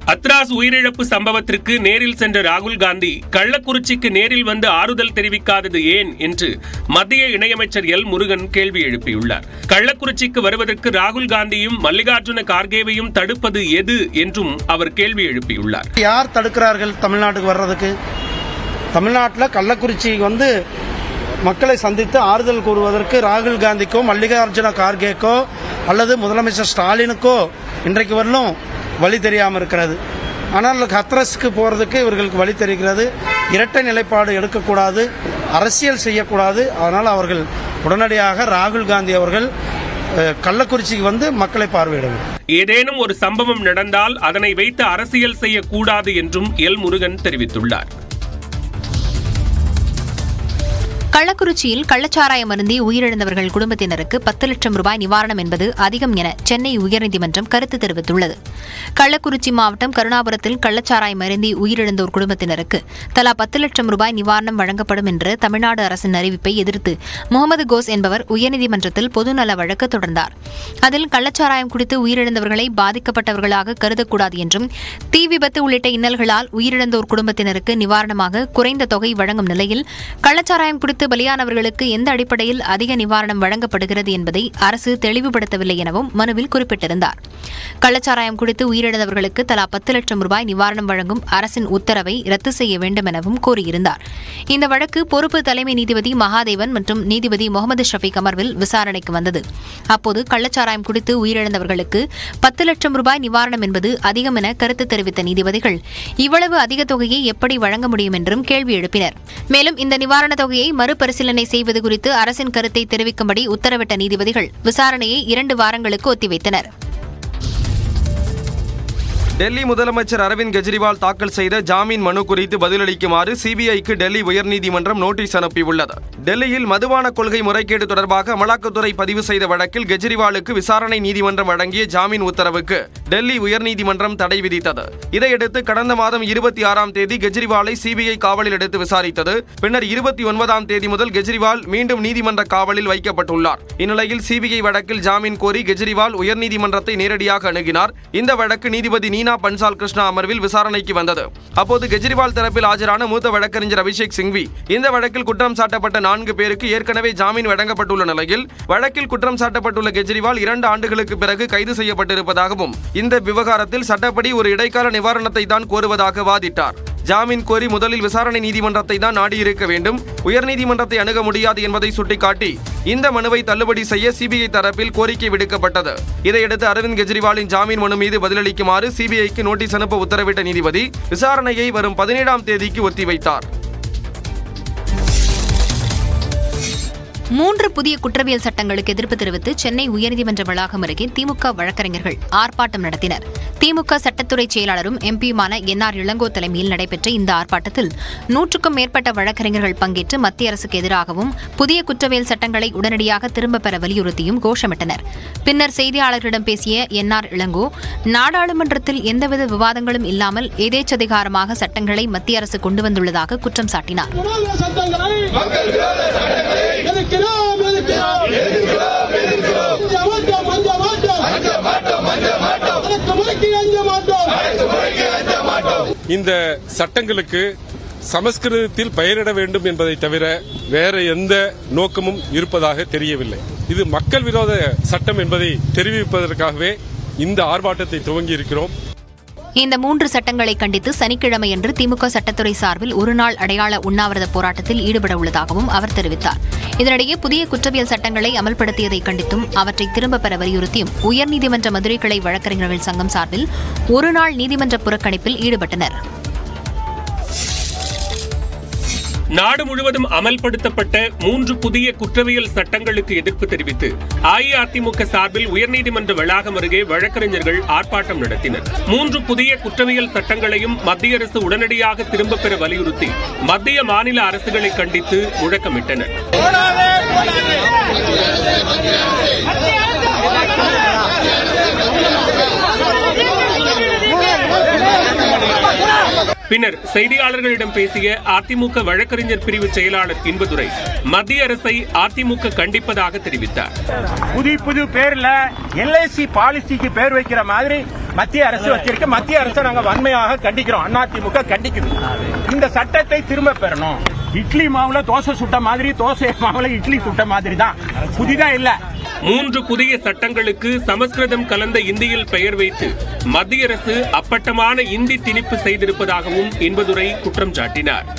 அத்ராஸ் உயிரிழப்பு சம்பவத்திற்கு நேரில் சென்ற ராகுல் காந்தி கள்ளக்குறிச்சிக்கு நேரில் வந்து ஆறுதல் தெரிவிக்காதது ஏன் என்று மத்திய இணையமைச்சர் எல் முருகன் கேள்வி எழுப்பியுள்ளார் கள்ளக்குறிச்சிக்கு வருவதற்கு ராகுல் காந்தியும் மல்லிகார்ஜுன கார்கேவையும் தடுப்பது எது என்றும் அவர் கேள்வி எழுப்பியுள்ளார் யார் தடுக்கிறார்கள் தமிழ்நாட்டுக்கு வர்றதுக்கு தமிழ்நாட்டில் கள்ளக்குறிச்சி வந்து மக்களை சந்தித்து ஆறுதல் கூறுவதற்கு ராகுல் காந்திக்கோ மல்லிகார்ஜுன கார்கேக்கோ அல்லது முதலமைச்சர் ஸ்டாலினுக்கோ இன்றைக்கு வரலும் வழி தெரியாமல் இருக்கிறது ஆனால் ஹத்ரஸ்க்கு போகிறதுக்கு இவர்களுக்கு வழி தெரிகிறது இரட்டை நிலைப்பாடு எடுக்கக்கூடாது அரசியல் செய்யக்கூடாது அதனால் அவர்கள் உடனடியாக ராகுல் காந்தி அவர்கள் அஹ், கள்ளக்குறிச்சிக்கு வந்து மக்களை பார்வையிட வேண்டும் ஏதேனும் ஒரு சம்பவம் நடந்தால் அதனை வைத்து அரசியல் செய்யக்கூடாது என்றும் எல் முருகன் தெரிவித்துள்ளார் கள்ளக்குறிச்சியில் கள்ளச்சாராயம் அருந்தி உயிரிழந்தவர்கள் குடும்பத்தினருக்கு பத்து லட்சம் ரூபாய் நிவாரணம் என்பது அதிகம் என சென்னை உயர்நீதிமன்றம் கருத்து தெரிவித்துள்ளது கள்ளக்குறிச்சி மாவட்டம் கருணாபுரத்தில் கள்ளச்சாராயம் அருந்தி உயிரிழந்தோர் குடும்பத்தினருக்கு தலா பத்து லட்சம் ரூபாய் நிவாரணம் வழங்கப்படும் என்ற தமிழ்நாடு அரசின் அறிவிப்பை எதிர்த்து முகமது கோஸ் என்பவர் உயர்நீதிமன்றத்தில் பொதுநல வழக்கு தொடர்ந்தார் அதில் கள்ளச்சாராயம் குடித்து உயிரிழந்தவர்களை பாதிக்கப்பட்டவர்களாக கருதக்கூடாது என்றும் தீ விபத்து உள்ளிட்ட இன்னல்களால் உயிரிழந்தோர் குடும்பத்தினருக்கு நிவாரணமாக குறைந்த தொகை வழங்கும் நிலையில் கள்ளச்சாராயம் குடித்து பலியானவர்களுக்கு எந்த அடிப்படையில் அதிக நிவாரணம் வழங்கப்படுகிறது என்பதை அரசு தெளிவுபடுத்தவில்லை எனவும் மனுவில் குறிப்பிட்டிருந்தார் கள்ளச்சாராயம் குடித்து உயிரிழந்தவர்களுக்கு தலா பத்து லட்சம் ரூபாய் நிவாரணம் வழங்கும் அரசின் உத்தரவை ரத்து செய்ய வேண்டும் எனவும் கூறியிருந்தார் இந்த வழக்கு பொறுப்பு தலைமை நீதிபதி மகாதேவன் மற்றும் நீதிபதி முகமது ஷஃபீக் அமர்வில் விசாரணைக்கு வந்தது அப்போது கள்ளச்சாராயம் குடித்து உயிரிழந்தவர்களுக்கு பத்து லட்சம் ரூபாய் நிவாரணம் என்பது அதிகம் என கருத்து தெரிவித்த நீதிபதிகள் இவ்வளவு அதிக தொகையை எப்படி வழங்க முடியும் என்றும் கேள்வி எழுப்பினர் மேலும் இந்த நிவாரணத் தொகையை மறுபரிசீலனை செய்வது குறித்து அரசின் கருத்தை தெரிவிக்கும்படி உத்தரவிட்ட நீதிபதிகள் விசாரணையை இரண்டு வாரங்களுக்கு ஒத்திவைத்தனர் டெல்லி முதலமைச்சர் அரவிந்த் கெஜ்ரிவால் தாக்கல் செய்த ஜாமீன் மனு குறித்து பதிலளிக்குமாறு சிபிஐக்கு டெல்லி உயர்நீதிமன்றம் நோட்டீஸ் அனுப்பியுள்ளது டெல்லியில் மதுபான கொள்கை முறைகேடு தொடர்பாக அமலாக்கத்துறை பதிவு செய்த வழக்கில் கெஜ்ரிவாலுக்கு விசாரணை நீதிமன்றம் வழங்கிய ஜாமீன் உத்தரவுக்கு டெல்லி உயர்நீதிமன்றம் தடை விதித்தது இதையடுத்து கடந்த மாதம் இருபத்தி ஆறாம் தேதி கெஜ்ரிவாலை சிபிஐ காவலில் எடுத்து விசாரித்தது பின்னர் இருபத்தி ஒன்பதாம் தேதி முதல் கெஜ்ரிவால் மீண்டும் நீதிமன்ற காவலில் வைக்கப்பட்டுள்ளார் இந்நிலையில் சிபிஐ வழக்கில் ஜாமீன் கோரி கெஜ்ரிவால் உயர்நீதிமன்றத்தை நேரடியாக அணுகினார் இந்த வழக்கு நீதிபதி நீனா பன்சால் கிருஷ்ணா அமர்வில் விசாரணைக்கு வந்தது அப்போது கெஜ்ரிவால் தரப்பில் ஆஜரான மூத்த வழக்கறிஞர் அபிஷேக் சிங்வி இந்த வழக்கில் குற்றம் சாட்டப்பட்ட நான்கு பேருக்கு ஏற்கனவே ஜாமீன் வழங்கப்பட்டுள்ள நிலையில் வழக்கில் குற்றம் சாட்டப்பட்டுள்ள கெஜ்ரிவால் இரண்டு ஆண்டுகளுக்கு பிறகு கைது செய்யப்பட்டிருப்பதாகவும் இந்த விவகாரத்தில் சட்டப்படி ஒரு இடைக்கால நிவாரணத்தை தான் கோருவதாக வாதிட்டார் ஜாமீன் கோரி முதலில் விசாரணை நீதிமன்றத்தை தான் நாடியிருக்க வேண்டும் உயர்நீதிமன்றத்தை அணுக முடியாது என்பதை சுட்டிக்காட்டி இந்த மனுவை தள்ளுபடி செய்ய சிபிஐ தரப்பில் கோரிக்கை விடுக்கப்பட்டது இதையடுத்து அரவிந்த் கெஜ்ரிவாலின் ஜாமீன் மனு மீது பதிலளிக்குமாறு சிபிஐக்கு நோட்டீஸ் அனுப்ப உத்தரவிட்ட நீதிபதி விசாரணையை வரும் பதினேழாம் தேதிக்கு ஒத்திவைத்தார் மூன்று புதிய குற்றவியல் சட்டங்களுக்கு எதிர்ப்பு தெரிவித்து சென்னை உயர்நீதிமன்ற வளாகம் அருகே திமுக வழக்கறிஞர்கள் ஆர்ப்பாட்டம் நடத்தினர் திமுக சட்டத்துறை செயலாளரும் எம்பியுமான என் ஆர் இளங்கோ தலைமையில் நடைபெற்ற இந்த ஆர்ப்பாட்டத்தில் நூற்றுக்கும் மேற்பட்ட வழக்கறிஞர்கள் பங்கேற்று மத்திய அரசுக்கு எதிராகவும் புதிய குற்றவியல் சட்டங்களை உடனடியாக திரும்பப் பெற வலியுறுத்தியும் கோஷமிட்டனர் பின்னர் செய்தியாளர்களிடம் பேசிய என் ஆர் இளங்கோ நாடாளுமன்றத்தில் எந்தவித விவாதங்களும் இல்லாமல் எதேச்சதிகாரமாக சட்டங்களை மத்திய அரசு கொண்டு வந்துள்ளதாக குற்றம் சாட்டினார் விரோத சட்டங்களை எதிர்க்கிறோம் எதிர்க்கிறோம் அஞ்ச மாட்டோம் அஞ்ச மாட்டோம் அடக்கு முறைக்கு அஞ்ச மாட்டோம் இந்த சட்டங்களுக்கு சமஸ்கிருதத்தில் பெயரிட வேண்டும் என்பதை தவிர வேற எந்த நோக்கமும் இருப்பதாக தெரியவில்லை இது மக்கள் விரோத சட்டம் என்பதை தெரிவிப்பதற்காகவே இந்த ஆர்ப்பாட்டத்தை துவங்கி இருக்கிறோம் இந்த மூன்று சட்டங்களை கண்டித்து சனிக்கிழமையன்று திமுக சட்டத்துறை சார்பில் ஒருநாள் அடையாள உண்ணாவிரத போராட்டத்தில் ஈடுபட உள்ளதாகவும் அவர் தெரிவித்தார் இதனிடையே புதிய குற்றவியல் சட்டங்களை அமல்படுத்தியதை கண்டித்தும் அவற்றை திரும்பப் பெற வலியுறுத்தியும் உயர்நீதிமன்ற மதுரை கிளை வழக்கறிஞர்கள் சங்கம் சார்பில் ஒருநாள் நீதிமன்ற புறக்கணிப்பில் ஈடுபட்டனர் நாடு முழுவதும் அமல்படுத்தப்பட்ட மூன்று புதிய குற்றவியல் சட்டங்களுக்கு எதிர்ப்பு தெரிவித்து அஇஅதிமுக சார்பில் உயர்நீதிமன்ற வளாகம் அருகே வழக்கறிஞர்கள் ஆர்ப்பாட்டம் நடத்தினர் மூன்று புதிய குற்றவியல் சட்டங்களையும் மத்திய அரசு உடனடியாக திரும்பப் பெற வலியுறுத்தி மத்திய மாநில அரசுகளை கண்டித்து முழக்கமிட்டனர் பின்னர் செய்தியாளர்களிடம் பேசிய அதிமுக வழக்கறிஞர் பிரிவு செயலாளர் இன்பதுரை மத்திய அரசை அதிமுக கண்டிப்பதாக தெரிவித்தார் புது புது பேர்ல எல்ஐசி பாலிசிக்கு பேர் வைக்கிற மாதிரி மத்திய அரசு வச்சிருக்க மத்திய அரசை நாங்க வன்மையாக கண்டிக்கிறோம் அதிமுக கண்டிக்குது இந்த சட்டத்தை திரும்ப பெறணும் இட்லி மாவுல தோசை சுட்ட மாதிரி தோசை மாவுல இட்லி சுட்ட மாதிரி தான் புதிதா இல்ல மூன்று புதிய சட்டங்களுக்கு சமஸ்கிருதம் கலந்த இந்தியில் பெயர் வைத்து மத்திய அரசு அப்பட்டமான இந்தி திணிப்பு செய்திருப்பதாகவும் இன்பதுரை குற்றம் சாட்டினார்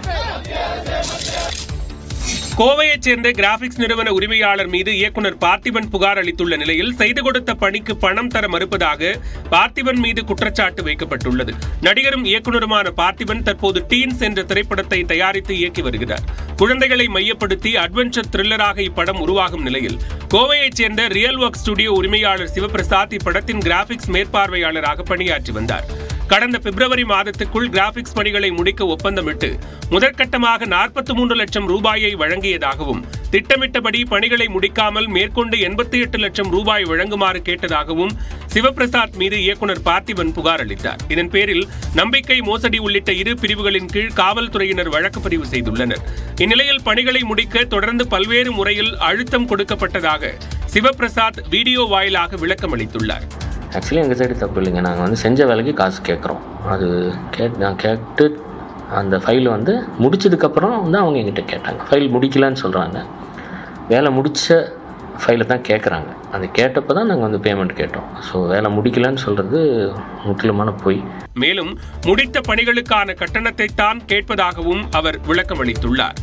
கோவையைச் சேர்ந்த கிராபிக்ஸ் நிறுவன உரிமையாளர் மீது இயக்குனர் பார்த்திபன் புகார் அளித்துள்ள நிலையில் செய்து கொடுத்த பணிக்கு பணம் தர மறுப்பதாக பார்த்திபன் மீது குற்றச்சாட்டு வைக்கப்பட்டுள்ளது நடிகரும் இயக்குனருமான பார்த்திபன் தற்போது டீன்ஸ் என்ற திரைப்படத்தை தயாரித்து இயக்கி வருகிறார் குழந்தைகளை மையப்படுத்தி அட்வென்ச்சர் த்ரில்லராக இப்படம் உருவாகும் நிலையில் கோவையைச் சேர்ந்த ரியல் ஒர்க் ஸ்டுடியோ உரிமையாளர் சிவபிரசாத் இப்படத்தின் கிராபிக்ஸ் மேற்பார்வையாளராக பணியாற்றி வந்தார் கடந்த பிப்ரவரி மாதத்துக்குள் கிராபிக்ஸ் பணிகளை முடிக்க ஒப்பந்தமிட்டு முதற்கட்டமாக நாற்பத்தி மூன்று லட்சம் ரூபாயை வழங்கியதாகவும் திட்டமிட்டபடி பணிகளை முடிக்காமல் மேற்கொண்டு எண்பத்தி எட்டு லட்சம் ரூபாய் வழங்குமாறு கேட்டதாகவும் சிவபிரசாத் மீது இயக்குனர் பார்த்திபன் புகார் அளித்தார் இதன் பேரில் நம்பிக்கை மோசடி உள்ளிட்ட இரு பிரிவுகளின் கீழ் காவல்துறையினர் வழக்கு பதிவு செய்துள்ளனர் இந்நிலையில் பணிகளை முடிக்க தொடர்ந்து பல்வேறு முறையில் அழுத்தம் கொடுக்கப்பட்டதாக சிவபிரசாத் வீடியோ வாயிலாக விளக்கம் அளித்துள்ளார் ஆக்சுவலி எங்கள் சைடு தப்பு இல்லைங்க நாங்கள் வந்து செஞ்ச வேலைக்கு காசு கேட்குறோம் அது கேட் நான் கேட்டு அந்த ஃபைல் வந்து முடிச்சதுக்கப்புறம் வந்து அவங்க எங்கிட்ட கேட்டாங்க ஃபைல் முடிக்கலன்னு சொல்கிறாங்க வேலை முடித்த ஃபைலை தான் கேட்குறாங்க அது கேட்டப்போ தான் நாங்கள் வந்து பேமெண்ட் கேட்டோம் ஸோ வேலை முடிக்கலன்னு சொல்கிறது முற்றிலுமான பொய் மேலும் முடித்த பணிகளுக்கான கட்டணத்தை தான் கேட்பதாகவும் அவர் விளக்கம் அளித்துள்ளார்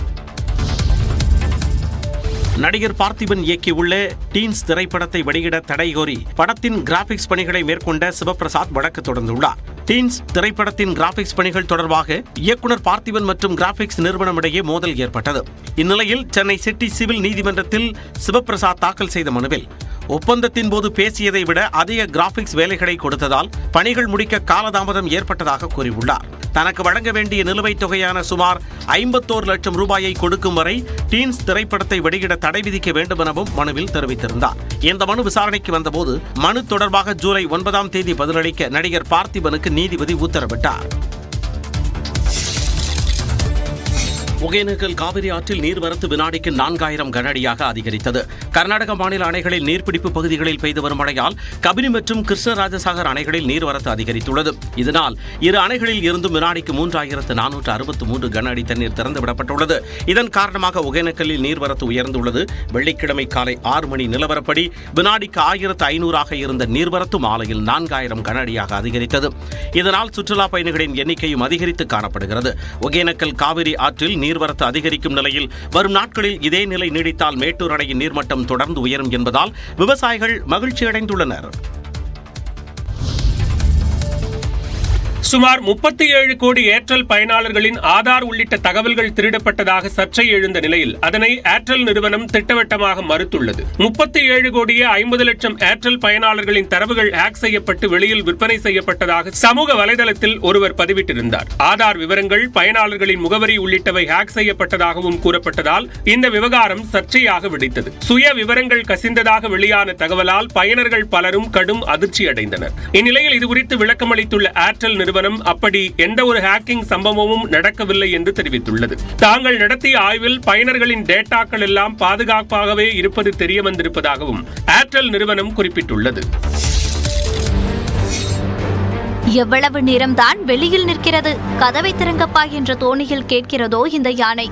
நடிகர் பார்த்திபன் இயக்கியுள்ள டீன்ஸ் திரைப்படத்தை வெளியிட தடை கோரி படத்தின் கிராபிக்ஸ் பணிகளை மேற்கொண்ட சிவபிரசாத் வழக்கு தொடர்ந்துள்ளார் டீன்ஸ் திரைப்படத்தின் கிராபிக்ஸ் பணிகள் தொடர்பாக இயக்குனர் பார்த்திபன் மற்றும் கிராபிக்ஸ் நிறுவனம் இடையே மோதல் ஏற்பட்டது இந்நிலையில் சென்னை சிட்டி சிவில் நீதிமன்றத்தில் சிவபிரசாத் தாக்கல் செய்த மனுவில் ஒப்பந்தத்தின் போது பேசியதை விட அதிக கிராபிக்ஸ் வேலைகளை கொடுத்ததால் பணிகள் முடிக்க காலதாமதம் ஏற்பட்டதாக கூறியுள்ளார் தனக்கு வழங்க வேண்டிய நிலுவைத் தொகையான சுமார் ஐம்பத்தோரு லட்சம் ரூபாயை கொடுக்கும் வரை டீன்ஸ் திரைப்படத்தை வெளியிட தடை விதிக்க வேண்டும் எனவும் மனுவில் தெரிவித்திருந்தார் இந்த மனு விசாரணைக்கு வந்தபோது மனு தொடர்பாக ஜூலை ஒன்பதாம் தேதி பதிலளிக்க நடிகர் பார்த்திபனுக்கு நீதிபதி உத்தரவிட்டார் ஒகேனக்கல் காவிரி ஆற்றில் நீர்வரத்து வினாடிக்கு நான்காயிரம் கனஅடியாக அதிகரித்தது கர்நாடக மாநில அணைகளில் நீர்பிடிப்பு பகுதிகளில் பெய்து வரும் மழையால் கபினி மற்றும் கிருஷ்ணராஜசாகர் அணைகளில் நீர்வரத்து அதிகரித்துள்ளது இதனால் இரு அணைகளில் இருந்தும் வினாடிக்கு மூன்றாயிரத்து நானூற்று அறுபத்து மூன்று கன அடி தண்ணீர் திறந்துவிடப்பட்டுள்ளது இதன் காரணமாக ஒகேனக்கல்லில் நீர்வரத்து உயர்ந்துள்ளது வெள்ளிக்கிழமை காலை ஆறு மணி நிலவரப்படி வினாடிக்கு ஆயிரத்து ஐநூறாக இருந்த நீர்வரத்து மாலையில் நான்காயிரம் கன அடியாக அதிகரித்தது இதனால் சுற்றுலா பயணிகளின் எண்ணிக்கையும் அதிகரித்து காணப்படுகிறது ஒகேனக்கல் காவிரி ஆற்றில் நீர்வரத்து அதிகரிக்கும் நிலையில் வரும் நாட்களில் இதே நிலை நீடித்தால் மேட்டூர் அணையின் நீர்மட்டம் தொடர்ந்து உயரும் என்பதால் விவசாயிகள் மகிழ்ச்சியடைந்துள்ளனர் சுமார் முப்பத்தி ஏழு கோடி ஏர்டெல் பயனாளர்களின் ஆதார் உள்ளிட்ட தகவல்கள் திருடப்பட்டதாக சர்ச்சை எழுந்த நிலையில் அதனை ஏர்டெல் நிறுவனம் திட்டவட்டமாக மறுத்துள்ளது முப்பத்தி ஏழு கோடியே ஐம்பது லட்சம் ஏர்டெல் பயனாளர்களின் தரவுகள் ஹேக் செய்யப்பட்டு வெளியில் விற்பனை செய்யப்பட்டதாக சமூக வலைதளத்தில் ஒருவர் பதிவிட்டிருந்தார் ஆதார் விவரங்கள் பயனாளர்களின் முகவரி உள்ளிட்டவை ஹேக் செய்யப்பட்டதாகவும் கூறப்பட்டதால் இந்த விவகாரம் சர்ச்சையாக வெடித்தது சுய விவரங்கள் கசிந்ததாக வெளியான தகவலால் பயனர்கள் பலரும் கடும் அதிர்ச்சி அடைந்தனர் இந்நிலையில் இதுகுறித்து விளக்கமளித்துள்ள ஏர்டெல் நிறுவனம் அப்படி எந்த ஒரு ஹேக்கிங் சம்பவமும் நடக்கவில்லை என்று தெரிவித்துள்ளது தாங்கள் நடத்திய ஆய்வில் பயனர்களின் டேட்டாக்கள் எல்லாம் பாதுகாப்பாகவே இருப்பது தெரிய வந்திருப்பதாகவும் ஏர்டெல் நிறுவனம் குறிப்பிட்டுள்ளது எவ்வளவு நேரம்தான் வெளியில் நிற்கிறது கதவை திறங்கப்பா என்ற தோணியில் கேட்கிறதோ இந்த யானை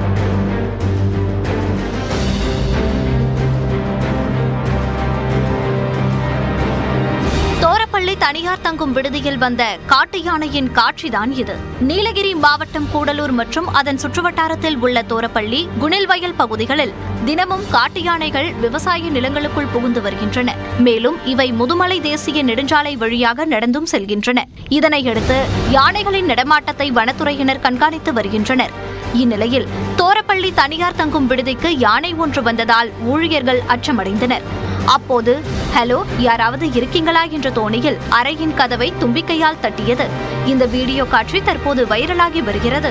தோரப்பள்ளி தனியார் தங்கும் விடுதியில் வந்த காட்டு யானையின் காட்சிதான் இது நீலகிரி மாவட்டம் கூடலூர் மற்றும் அதன் சுற்றுவட்டாரத்தில் உள்ள தோரப்பள்ளி குணில்வயல் பகுதிகளில் தினமும் காட்டு யானைகள் விவசாய நிலங்களுக்குள் புகுந்து வருகின்றன மேலும் இவை முதுமலை தேசிய நெடுஞ்சாலை வழியாக நடந்தும் செல்கின்றன இதனையடுத்து யானைகளின் நடமாட்டத்தை வனத்துறையினர் கண்காணித்து வருகின்றனர் இந்நிலையில் தோரப்பள்ளி தனியார் தங்கும் விடுதிக்கு யானை ஒன்று வந்ததால் ஊழியர்கள் அச்சமடைந்தனர் அப்போது ஹலோ யாராவது இருக்கீங்களா என்ற தோணியில் அறையின் கதவை தும்பிக்கையால் தட்டியது இந்த வீடியோ காட்சி தற்போது வைரலாகி வருகிறது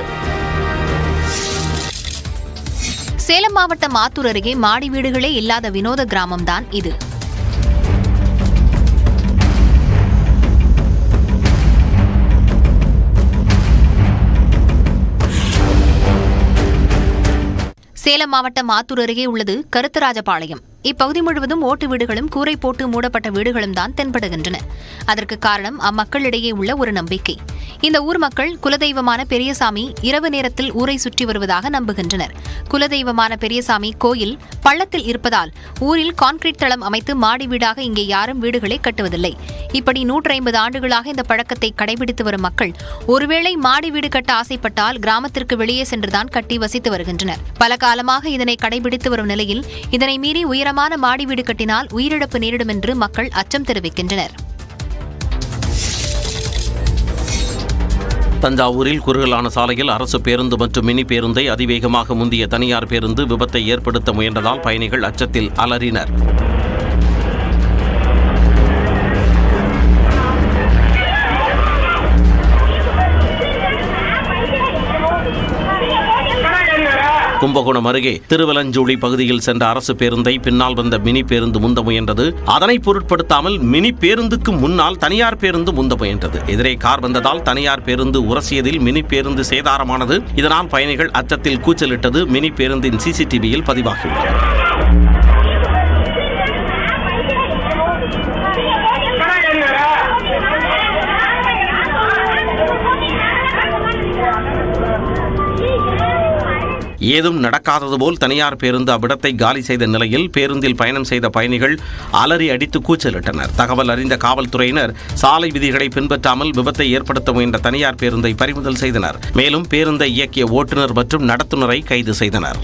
சேலம் மாவட்டம் ஆத்தூர் அருகே மாடி வீடுகளே இல்லாத வினோத கிராமம்தான் இது சேலம் மாவட்டம் ஆத்தூர் அருகே உள்ளது கருத்தராஜபாளையம் இப்பகுதி முழுவதும் ஓட்டு வீடுகளும் கூரை போட்டு மூடப்பட்ட வீடுகளும் தான் தென்படுகின்றன அதற்கு காரணம் அம்மக்களிடையே உள்ள ஒரு நம்பிக்கை இந்த ஊர் மக்கள் குலதெய்வமான பெரியசாமி இரவு நேரத்தில் ஊரை சுற்றி வருவதாக நம்புகின்றனர் குலதெய்வமான பெரியசாமி கோயில் பள்ளத்தில் இருப்பதால் ஊரில் கான்கிரீட் தளம் அமைத்து மாடி வீடாக இங்கே யாரும் வீடுகளை கட்டுவதில்லை இப்படி நூற்றி ஐம்பது ஆண்டுகளாக இந்த பழக்கத்தை கடைபிடித்து வரும் மக்கள் ஒருவேளை மாடி வீடு கட்ட ஆசைப்பட்டால் கிராமத்திற்கு வெளியே சென்றுதான் கட்டி வசித்து வருகின்றனர் பல காலமாக இதனை கடைபிடித்து வரும் நிலையில் இதனை மீறி உயரமான மாடி வீடு கட்டினால் உயிரிழப்பு நேரிடும் என்று மக்கள் அச்சம் தெரிவிக்கின்றனர் தஞ்சாவூரில் குறுகலான சாலையில் அரசு பேருந்து மற்றும் மினி பேருந்தை அதிவேகமாக முந்திய தனியார் பேருந்து விபத்தை ஏற்படுத்த முயன்றதால் பயணிகள் அச்சத்தில் அலறினர் கும்பகோணம் அருகே திருவலஞ்சூழி பகுதியில் சென்ற அரசு பேருந்தை பின்னால் வந்த மினி பேருந்து முந்த முயன்றது அதனை பொருட்படுத்தாமல் மினி பேருந்துக்கு முன்னால் தனியார் பேருந்து முந்த முயன்றது எதிரே கார் வந்ததால் தனியார் பேருந்து உரசியதில் மினி பேருந்து சேதாரமானது இதனால் பயணிகள் அச்சத்தில் கூச்சலிட்டது மினி பேருந்தின் சிசிடிவியில் பதிவாகியுள்ளது ஏதும் நடக்காதது போல் தனியார் பேருந்து அவ்விடத்தை காலி செய்த நிலையில் பேருந்தில் பயணம் செய்த பயணிகள் அலறி அடித்து கூச்சலிட்டனர் தகவல் அறிந்த காவல்துறையினர் சாலை விதிகளை பின்பற்றாமல் விபத்தை ஏற்படுத்த முயன்ற தனியார் பேருந்தை பறிமுதல் செய்தனர் மேலும் பேருந்தை இயக்கிய ஓட்டுநர் மற்றும் நடத்துனரை கைது செய்தனர்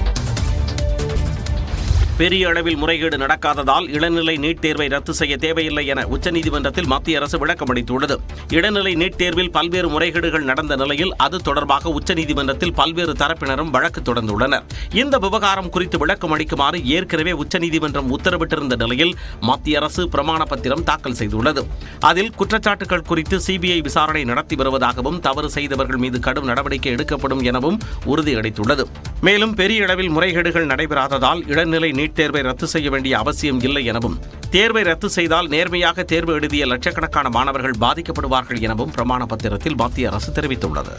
பெரிய அளவில் முறைகேடு நடக்காததால் இளநிலை நீட் தேர்வை ரத்து செய்ய தேவையில்லை என உச்சநீதிமன்றத்தில் மத்திய அரசு விளக்கம் அளித்துள்ளது இளநிலை நீட் தேர்வில் பல்வேறு முறைகேடுகள் நடந்த நிலையில் அது தொடர்பாக உச்சநீதிமன்றத்தில் பல்வேறு தரப்பினரும் வழக்கு தொடர்ந்துள்ளனர் இந்த விவகாரம் குறித்து விளக்கம் அளிக்குமாறு ஏற்கனவே உச்சநீதிமன்றம் உத்தரவிட்டிருந்த நிலையில் மத்திய அரசு பிரமாண பத்திரம் தாக்கல் செய்துள்ளது அதில் குற்றச்சாட்டுகள் குறித்து சிபிஐ விசாரணை நடத்தி வருவதாகவும் தவறு செய்தவர்கள் மீது கடும் நடவடிக்கை எடுக்கப்படும் எனவும் உறுதியளித்துள்ளது மேலும் பெரிய அளவில் முறைகேடுகள் நடைபெறாததால் இளநிலை நீட் தேர்வை ரத்து செய்ய வேண்டிய அவசியம் இல்லை எனவும் தேர்வை ரத்து செய்தால் நேர்மையாக தேர்வு எழுதிய லட்சக்கணக்கான மாணவர்கள் பாதிக்கப்படுவார்கள் எனவும் பிரமாண பத்திரத்தில் மத்திய அரசு தெரிவித்துள்ளது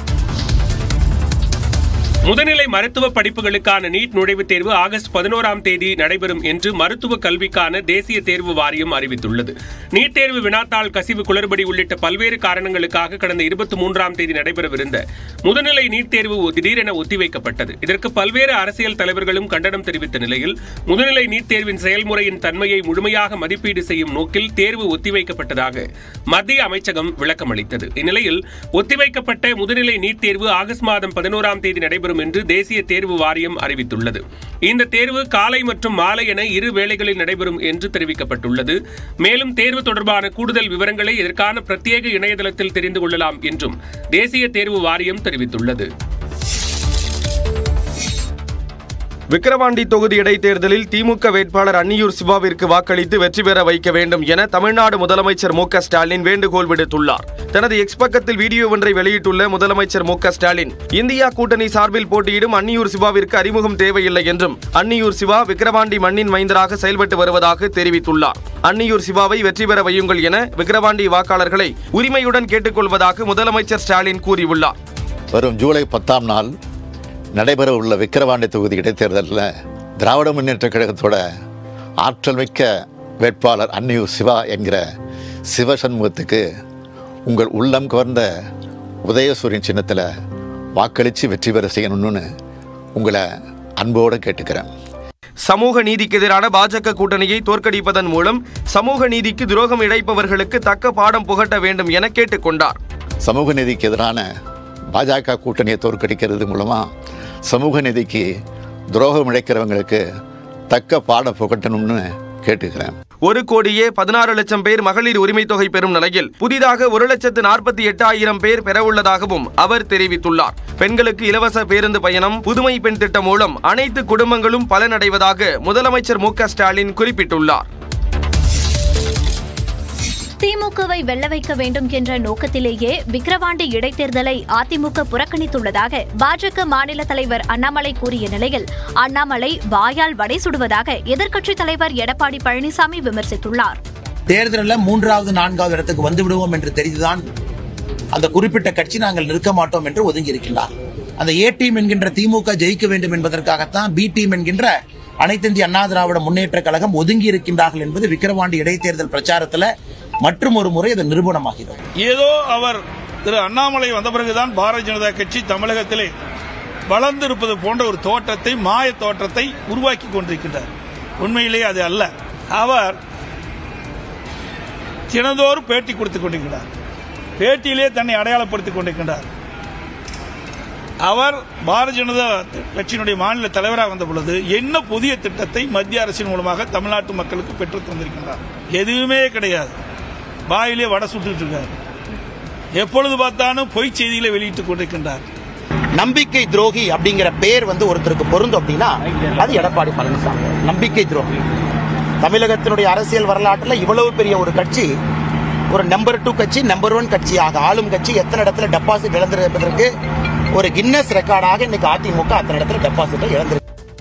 முதுநிலை மருத்துவ படிப்புகளுக்கான நீட் நுழைவுத் தேர்வு ஆகஸ்ட் பதினோராம் தேதி நடைபெறும் என்று மருத்துவ கல்விக்கான தேசிய தேர்வு வாரியம் அறிவித்துள்ளது நீட் தேர்வு வினாத்தாள் கசிவு குளறுபடி உள்ளிட்ட பல்வேறு காரணங்களுக்காக கடந்த இருபத்தி மூன்றாம் தேதி நடைபெறவிருந்த முதுநிலை நீட் தேர்வு திடீரென ஒத்திவைக்கப்பட்டது இதற்கு பல்வேறு அரசியல் தலைவர்களும் கண்டனம் தெரிவித்த நிலையில் முதுநிலை நீட் தேர்வின் செயல்முறையின் தன்மையை முழுமையாக மதிப்பீடு செய்யும் நோக்கில் தேர்வு ஒத்திவைக்கப்பட்டதாக மத்திய அமைச்சகம் விளக்கம் அளித்தது இந்நிலையில் ஒத்திவைக்கப்பட்ட முதுநிலை நீட் தேர்வு ஆகஸ்ட் மாதம் பதினோராம் தேதி நடைபெறும் என்று தேசிய தேர்வு வாரியம் அறிவித்துள்ளது இந்த தேர்வு காலை மற்றும் மாலை என இரு வேளைகளில் நடைபெறும் என்று தெரிவிக்கப்பட்டுள்ளது மேலும் தேர்வு தொடர்பான கூடுதல் விவரங்களை இதற்கான பிரத்யேக இணையதளத்தில் தெரிந்து கொள்ளலாம் என்றும் தேசிய தேர்வு வாரியம் தெரிவித்துள்ளது விக்கிரவாண்டி தொகுதி இடைத்தேர்தலில் திமுக வேட்பாளர் அன்னியூர் சிவாவிற்கு வாக்களித்து வெற்றி பெற வைக்க வேண்டும் என தமிழ்நாடு முதலமைச்சர் மு க ஸ்டாலின் வேண்டுகோள் விடுத்துள்ளார் தனது எக்ஸ் பக்கத்தில் வீடியோ ஒன்றை வெளியிட்டுள்ள முதலமைச்சர் மு க ஸ்டாலின் இந்தியா கூட்டணி சார்பில் போட்டியிடும் அன்னியூர் சிவாவிற்கு அறிமுகம் தேவையில்லை என்றும் அன்னியூர் சிவா விக்கிரவாண்டி மண்ணின் மைந்தராக செயல்பட்டு வருவதாக தெரிவித்துள்ளார் அன்னியூர் சிவாவை வெற்றி பெற வையுங்கள் என விக்கிரவாண்டி வாக்காளர்களை உரிமையுடன் கேட்டுக்கொள்வதாக முதலமைச்சர் ஸ்டாலின் கூறியுள்ளார் வரும் ஜூலை பத்தாம் நாள் நடைபெற உள்ள விக்கிரவாண்டி தொகுதி இடைத்தேர்தலில் திராவிட முன்னேற்ற கழகத்தோட ஆற்றல் மிக்க வேட்பாளர் அன்னியூர் சிவா என்கிற சிவசண்முகத்துக்கு உங்கள் உள்ளம் கவர்ந்த உதயசூரியன் சின்னத்தில் வாக்களித்து வெற்றி பெற செய்யணும்னு உங்களை அன்போடு கேட்டுக்கிறேன் சமூக நீதிக்கு எதிரான பாஜக கூட்டணியை தோற்கடிப்பதன் மூலம் சமூக நீதிக்கு துரோகம் இழைப்பவர்களுக்கு தக்க பாடம் புகட்ட வேண்டும் என கேட்டுக்கொண்டார் சமூக நீதிக்கு எதிரான பாஜக கூட்டணியை தோற்கடிக்கிறது மூலமாக சமூக நீதிக்கு துரோகம் இழைக்கிறவங்களுக்கு தக்க பாடம் புகட்டணும்னு கேட்டுக்கிறேன் ஒரு கோடியே பதினாறு லட்சம் பேர் மகளிர் உரிமை தொகை பெறும் நிலையில் புதிதாக ஒரு லட்சத்து நாற்பத்தி எட்டாயிரம் பேர் பெறவுள்ளதாகவும் அவர் தெரிவித்துள்ளார் பெண்களுக்கு இலவச பேருந்து பயணம் புதுமை பெண் திட்டம் மூலம் அனைத்து குடும்பங்களும் பலனடைவதாக முதலமைச்சர் மு க ஸ்டாலின் குறிப்பிட்டுள்ளார் திமுகவை வெல்ல வைக்க வேண்டும் என்ற நோக்கத்திலேயே விக்கிரவாண்டி இடைத்தேர்தலை அதிமுக புறக்கணித்துள்ளதாக பாஜக மாநில தலைவர் அண்ணாமலை கூறிய நிலையில் அண்ணாமலை வாயால் வடை சுடுவதாக எதிர்க்கட்சித் தலைவர் எடப்பாடி பழனிசாமி விமர்சித்துள்ளார் தேர்தலில் மூன்றாவது நான்காவது இடத்துக்கு வந்து விடுவோம் என்று தெரிந்துதான் அந்த குறிப்பிட்ட கட்சி நாங்கள் நிற்க மாட்டோம் என்று ஒதுங்கி இருக்கின்றார் அந்த ஏ டீம் என்கின்ற திமுக ஜெயிக்க வேண்டும் என்பதற்காகத்தான் பி டீம் என்கின்ற அனைத்து இந்திய அண்ணா திராவிட முன்னேற்ற கழகம் ஒதுங்கி இருக்கின்றார்கள் என்பது விக்கிரவாண்டி இடைத்தேர்தல் பிரச்சாரத்தில் மற்றும் ஒரு முறை அது நிரூபணமாகிறது ஏதோ அவர் திரு அண்ணாமலை வந்த பிறகுதான் பாரதிய ஜனதா கட்சி தமிழகத்திலே வளர்ந்திருப்பது போன்ற ஒரு தோற்றத்தை மாய தோற்றத்தை உருவாக்கி கொண்டிருக்கின்றார் உண்மையிலேயே அது அல்ல அவர் தினந்தோறும் பேட்டி கொடுத்துக் கொண்டிருக்கிறார் பேட்டியிலே தன்னை அடையாளப்படுத்திக் கொண்டிருக்கின்றார் அவர் பாரதிய ஜனதா கட்சியினுடைய மாநில தலைவராக வந்த பொழுது என்ன புதிய திட்டத்தை மத்திய அரசின் மூலமாக தமிழ்நாட்டு மக்களுக்கு பெற்றுத் தந்திருக்கின்றார் எதுவுமே கிடையாது வாயிலே வடை சுட்டுட்டு இருக்கார் எப்பொழுது பார்த்தாலும் பொய் செய்திகளை வெளியிட்டுக் கொண்டிருக்கின்றார் நம்பிக்கை துரோகி அப்படிங்கிற பேர் வந்து ஒருத்தருக்கு பொருந்தும் அப்படின்னா அது எடப்பாடி பழனிசாமி நம்பிக்கை துரோகி தமிழகத்தினுடைய அரசியல் வரலாற்றில் இவ்வளவு பெரிய ஒரு கட்சி ஒரு நம்பர் டூ கட்சி நம்பர் ஒன் கட்சியாக ஆளும் கட்சி எத்தனை இடத்துல டெபாசிட் இழந்திருப்பதற்கு ஒரு கின்னஸ் ரெக்கார்டாக இன்னைக்கு அதிமுக அத்தனை இடத்துல டெபாசிட்டை இழந்திருக்கு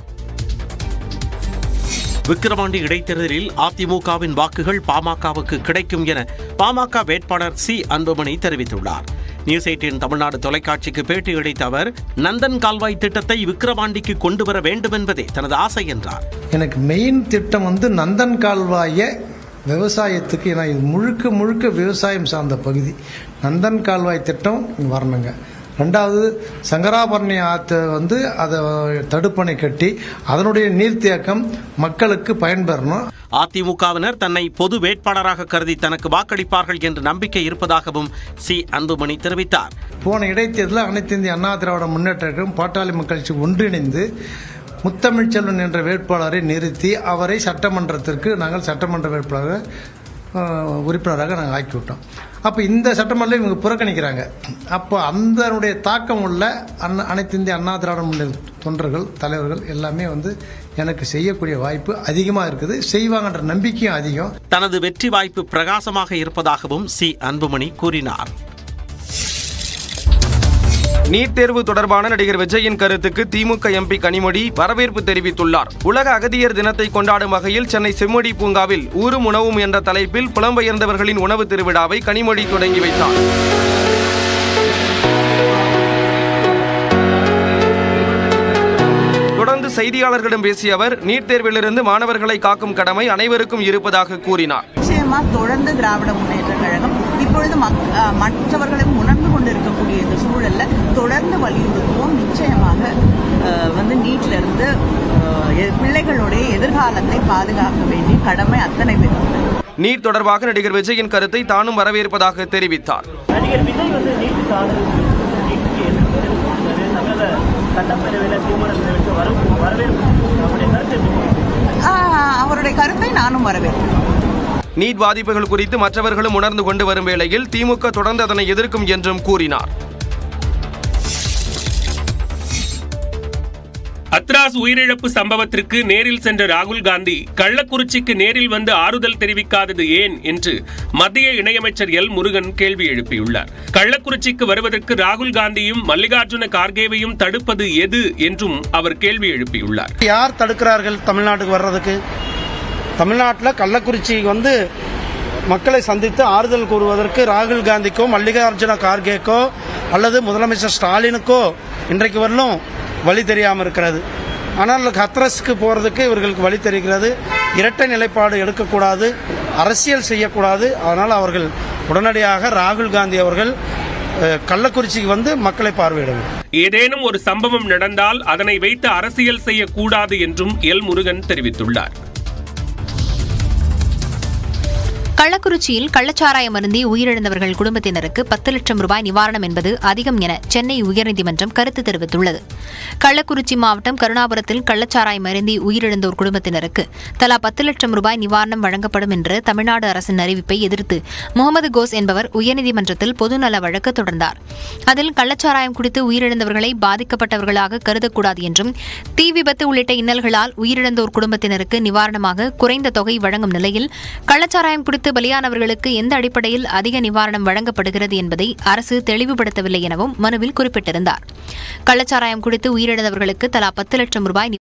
விக்கிரவாண்டி இடைத்தேர்தலில் அதிமுகவின் வாக்குகள் பாமகவுக்கு கிடைக்கும் என பாமக வேட்பாளர் சி அன்புமணி தெரிவித்துள்ளார் நியூஸ் எயிட்டின் தமிழ்நாடு தொலைக்காட்சிக்கு பேட்டியளித்த அவர் நந்தன் கால்வாய் திட்டத்தை விக்கிரவாண்டிக்கு கொண்டு வர வேண்டும் என்பதே தனது ஆசை என்றார் எனக்கு மெயின் திட்டம் வந்து நந்தன் கால்வாயை விவசாயத்துக்கு ஏன்னா இது முழுக்க முழுக்க விவசாயம் சார்ந்த பகுதி நந்தன் கால்வாய் திட்டம் இங்க வரணுங்க ரெண்டாவது சங்கராபரணி ஆற்றை வந்து அதை தடுப்பணை கட்டி அதனுடைய நீர்த்தேக்கம் மக்களுக்கு பயன்பெறணும் அதிமுகவினர் தன்னை பொது வேட்பாளராக கருதி தனக்கு வாக்களிப்பார்கள் என்ற நம்பிக்கை இருப்பதாகவும் சி அன்புமணி தெரிவித்தார் போன இடைத்தேர்தலில் அனைத்து இந்திய அண்ணா திராவிட முன்னேற்ற கழகம் பாட்டாளி மக்கள் கட்சி ஒன்றிணைந்து முத்தமிழ்ச்செல்வன் என்ற வேட்பாளரை நிறுத்தி அவரை சட்டமன்றத்திற்கு நாங்கள் சட்டமன்ற வேட்பாளராக அஹ், உறுப்பினராக நாங்கள் ஆக்கி விட்டோம் அப்போ இந்த சட்டமன்றம் இவங்க புறக்கணிக்கிறாங்க அப்போ அதனுடைய தாக்கம் உள்ள அண்ணா அனைத்து இந்திய அண்ணா திராவிட முன்னேற்ற தொண்டர்கள் தலைவர்கள் எல்லாமே வந்து எனக்கு செய்யக்கூடிய வாய்ப்பு அதிகமாக இருக்குது செய்வாங்கன்ற நம்பிக்கையும் அதிகம் தனது வெற்றி வாய்ப்பு பிரகாசமாக இருப்பதாகவும் சி அன்புமணி கூறினார் நீட் தேர்வு தொடர்பான நடிகர் விஜயின் கருத்துக்கு திமுக எம்பி கனிமொழி வரவேற்பு தெரிவித்துள்ளார் உலக அகதியர் தினத்தை கொண்டாடும் வகையில் சென்னை செம்மொழி பூங்காவில் ஊரும் உணவும் என்ற தலைப்பில் புலம்பெயர்ந்தவர்களின் உணவு திருவிழாவை கனிமொழி தொடங்கி வைத்தார் தொடர்ந்து செய்தியாளர்களிடம் பேசிய அவர் நீட் தேர்விலிருந்து மாணவர்களை காக்கும் கடமை அனைவருக்கும் இருப்பதாக கூறினார் நிச்சயமா தொடர்ந்து திராவிட முன்னேற்ற கழகம் இப்பொழுது மக்- அஹ் மற்றவர்களும் உணர்ந்து கொண்டிருக்கக்கூடிய இந்த சூழல்ல தொடர்ந்து வலியுறுத்துவோம் நிச்சயமாக அஹ், வந்து நீட்ல இருந்து அஹ், எ- பிள்ளைகளுடைய எதிர்காலத்தை பாதுகாக்க வேண்டிய கடமை அத்தனை பேருக்கு நீட் தொடர்பாக நடிகர் விஜயின் கருத்தை தானும் வரவேற்பதாக தெரிவித்தார் நடிகர் விஜய் வந்து நீட்டுக்கு ஆதரவு தெரிவித்து, நீட்டுக்கு எதிர்ப்பு தெரிவித்திருக்காரு. தமிழக சட்டப்பேரவையில் தீர்மானம் நிறைவேற்ற வரும் வரவேற்பு அவருடைய கருத்து எப்படி? ஆஹ், அவருடைய கருத்தை நானும் வரவேற்கிறேன் நீட் பாதிப்புகள் குறித்து மற்றவர்களும் உணர்ந்து கொண்டு வரும் வேளையில் திமுக தொடர்ந்து அதனை எதிர்க்கும் என்றும் கூறினார் அத்ராஸ் உயிரிழப்பு சம்பவத்திற்கு நேரில் சென்ற ராகுல் காந்தி கள்ளக்குறிச்சிக்கு நேரில் வந்து ஆறுதல் தெரிவிக்காதது ஏன் என்று மத்திய இணையமைச்சர் எல் முருகன் கேள்வி எழுப்பியுள்ளார் கள்ளக்குறிச்சிக்கு வருவதற்கு ராகுல் காந்தியும் மல்லிகார்ஜுன கார்கேவையும் தடுப்பது எது என்றும் அவர் கேள்வி எழுப்பியுள்ளார் யார் தடுக்கிறார்கள் தமிழ்நாட்டுக்கு வர்றதுக்கு தமிழ்நாட்டில் கள்ளக்குறிச்சி வந்து மக்களை சந்தித்து ஆறுதல் கூறுவதற்கு ராகுல் காந்திக்கோ மல்லிகார்ஜுன கார்கேக்கோ அல்லது முதலமைச்சர் ஸ்டாலினுக்கோ இன்றைக்கு வரலும் வழி தெரியாமல் இருக்கிறது ஆனால் ஹத்ரஸ்க்கு போகிறதுக்கு இவர்களுக்கு வழி தெரிகிறது இரட்டை நிலைப்பாடு எடுக்கக்கூடாது அரசியல் செய்யக்கூடாது அதனால் அவர்கள் உடனடியாக ராகுல் காந்தி அவர்கள் அஹ், கள்ளக்குறிச்சிக்கு வந்து மக்களை பார்வையிட வேண்டும் ஏதேனும் ஒரு சம்பவம் நடந்தால் அதனை வைத்து அரசியல் செய்யக்கூடாது என்றும் எல் முருகன் தெரிவித்துள்ளார் கள்ளக்குறிச்சியில் கள்ளச்சாராயம் அருந்தி உயிரிழந்தவர்கள் குடும்பத்தினருக்கு பத்து லட்சம் ரூபாய் நிவாரணம் என்பது அதிகம் என சென்னை உயர்நீதிமன்றம் கருத்து தெரிவித்துள்ளது கள்ளக்குறிச்சி மாவட்டம் கருணாபுரத்தில் கள்ளச்சாராயம் அருந்தி உயிரிழந்தோர் குடும்பத்தினருக்கு தலா பத்து லட்சம் ரூபாய் நிவாரணம் வழங்கப்படும் என்ற தமிழ்நாடு அரசின் அறிவிப்பை எதிர்த்து முகமது கோஸ் என்பவர் உயர்நீதிமன்றத்தில் பொதுநல வழக்கு தொடர்ந்தார் அதில் கள்ளச்சாராயம் குடித்து உயிரிழந்தவர்களை பாதிக்கப்பட்டவர்களாக கருதக்கூடாது என்றும் தீ விபத்து உள்ளிட்ட இன்னல்களால் உயிரிழந்தோர் குடும்பத்தினருக்கு நிவாரணமாக குறைந்த தொகை வழங்கும் நிலையில் கள்ளச்சாராயம் குடித்து பலியானவர்களுக்கு எந்த அடிப்படையில் அதிக நிவாரணம் வழங்கப்படுகிறது என்பதை அரசு தெளிவுபடுத்தவில்லை எனவும் மனுவில் குறிப்பிட்டிருந்தார் கள்ளச்சாராயம் குடித்து உயிரிழந்தவர்களுக்கு தலா பத்து லட்சம் ரூபாய்